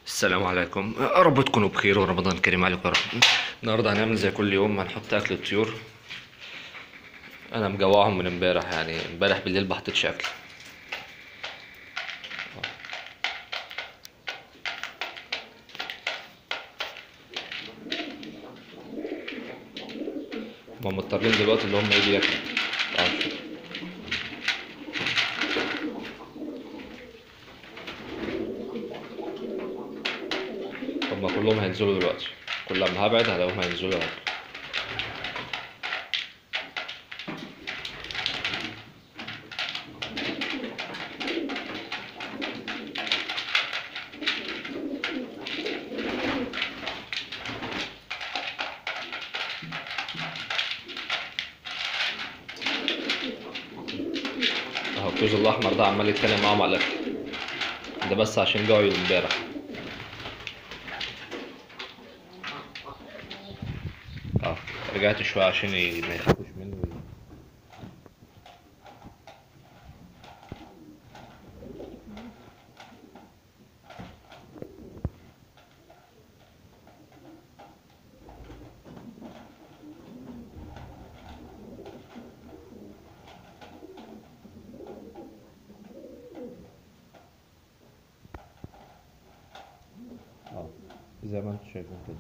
السلام عليكم يا رب تكونوا بخير ورمضان كريم عليكم يا رب النهارده هنعمل زي كل يوم هنحط اكل الطيور انا مجوعهم من امبارح يعني امبارح بالليل ما حطيتش اكل هم مضطرين دلوقتي اللي هم يجي ياكلوا تعالوا نشوف. هم كلهم هينزلوا دلوقتي كل ما هبعد هلاقيهم هينزلوا ياكلوا اهو الكوز الاحمر ده عمال يتخانق معاهم على الاكل ده بس عشان جوعوا امبارح اه رجعت شويه عشان ي- ما يخافوش مني اه زي ما انتم شايفين كده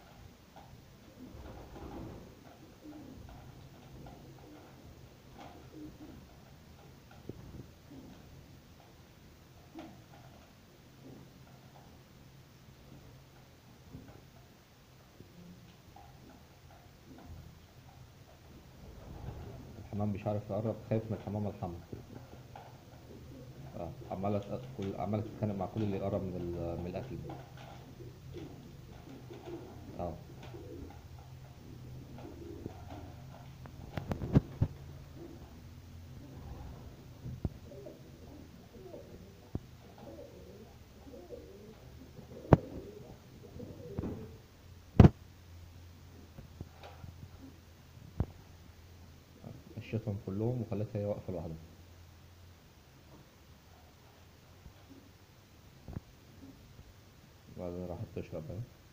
الحمام مش عارف يقرب خايف من الحمام الحمراء اه عمالة تق- كل عمالة تتخانق مع كل اللي يقرب من ال- من الأكل اه مشيتهم كلهم وخليتها هي واقفة لوحدها بعدين راحت تشرب اهي